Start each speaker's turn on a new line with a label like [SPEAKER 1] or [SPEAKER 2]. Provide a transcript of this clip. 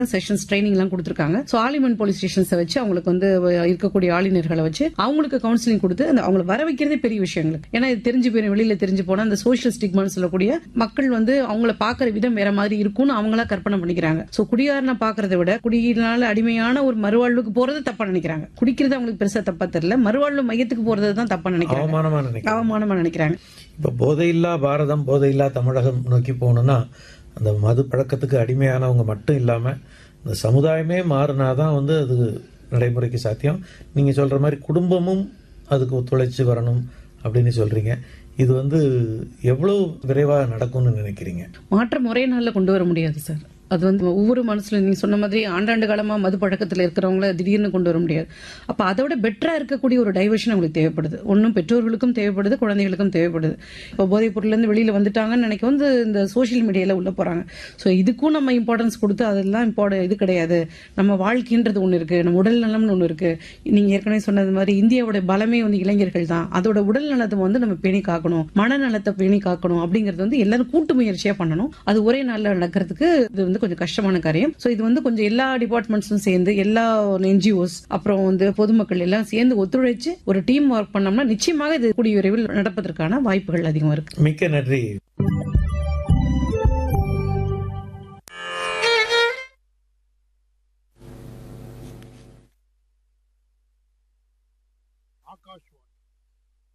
[SPEAKER 1] sessions training எல்லாம் கொடுத்துருக்காங்க so ஆலிமன் police ஸ்டேஷன்ஸை வச்சு அவங்களுக்கு வந்து அஹ், இருக்கக்கூடிய ஆளுநர்களை வச்சு அவங்களுக்கு கவுன்சிலிங் கொடுத்து அந்த அவங்களை வர வைக்கிறதே பெரிய விஷயங்களுக்கு ஏன்னா இது தெரிஞ்சு போயிடும் வெளியில தெரிஞ்சு போனா அந்த சோஷியல் ஸ்டிக்மான்னு சொல்லக்கூடிய மக்கள் வந்து அவங்கள பாக்குற விதம் வேற மாதிரி இருக்கும்னு அவங்களா கற்பனை பண்ணிக்கிறாங்க ஸோ குடியாரனை பாக்குறத விட குடியினால அடிமையான ஒரு மறுவாழ்வுக்கு போறது தப்பா நினைக்கிறாங்க குடிக்கிறது அவங்களுக்கு பெருசா தப்பா தெரியல மறுவாழ்வு மையத்துக்கு போறது தான் தப்பா நினைக்கிறாங்க
[SPEAKER 2] அவமானமா நினைக்கிறேன்
[SPEAKER 1] அவமானமா நினைக்கிறாங்க
[SPEAKER 2] இப்ப போதையில்லா பாரதம் போதையில்லா தமிழகம் நோக்கி போகணும்னா அந்த மது பழக்கத்துக்கு அடிமையானவங்க மட்டும் இல்லாம இந்த சமுதாயமே மாறினாதான் வந்து அது நடைமுறைக்கு சாத்தியம் நீங்க சொல்ற மாதிரி குடும்பமும் அதுக்கு ஒத்துழைச்சு வரணும் அப்படின்னு சொல்றீங்க இது வந்து எவ்வளவு விரைவா நடக்கும்னு நினைக்கிறீங்க
[SPEAKER 1] மாற்றம் ஒரே நாள்ல கொண்டு வர முடியாது சார் அது வந்து ஒவ்வொரு மனசுல நீங்க சொன்ன மாதிரி ஆண்டாண்டு காலமா மது பழக்கத்துல இருக்கிறவங்கள திடீர்னு கொண்டு வர முடியாது அப்ப அதை விட பெட்டரா இருக்கக்கூடிய ஒரு டைவர்ஷன் அவங்களுக்கு தேவைப்படுது ஒன்றும் பெற்றோர்களுக்கும் தேவைப்படுது குழந்தைகளுக்கும் தேவைப்படுது இப்போ போதைப் பொருள்ல இருந்து வெளியில வந்துட்டாங்கன்னு நினைக்க வந்து இந்த சோஷியல் மீடியால உள்ள போறாங்க ஸோ இதுக்கும் நம்ம இம்பார்ட்டன்ஸ் கொடுத்து அதெல்லாம் இம்பார்ட் இது கிடையாது நம்ம வாழ்க்கைன்றது ஒன்று இருக்கு நம்ம உடல் நலம்னு ஒன்று இருக்கு நீங்க ஏற்கனவே சொன்னது மாதிரி இந்தியாவோட பலமே வந்து இளைஞர்கள் தான் அதோட உடல் நலத்தை வந்து நம்ம பேணி காக்கணும் மனநலத்தை பேணி காக்கணும் அப்படிங்கிறது வந்து எல்லாரும் கூட்டு முயற்சியா பண்ணணும் அது ஒரே நாள்ல நடக்கிறதுக்கு இது வந்து கொஞ்சம் கஷ்டமான காரியம் ஸோ இது வந்து கொஞ்சம் எல்லா டிபார்ட்மெண்ட்ஸும் சேர்ந்து எல்லா என்ஜிஓஸ் அப்புறம் வந்து பொதுமக்கள் எல்லாம் சேர்ந்து ஒத்துழைச்சு ஒரு டீம் ஒர்க் பண்ணோம்னா நிச்சயமாக இது கூடிய விரைவில் நடப்பதற்கான வாய்ப்புகள் அதிகம் இருக்கு
[SPEAKER 2] மிக்க நன்றி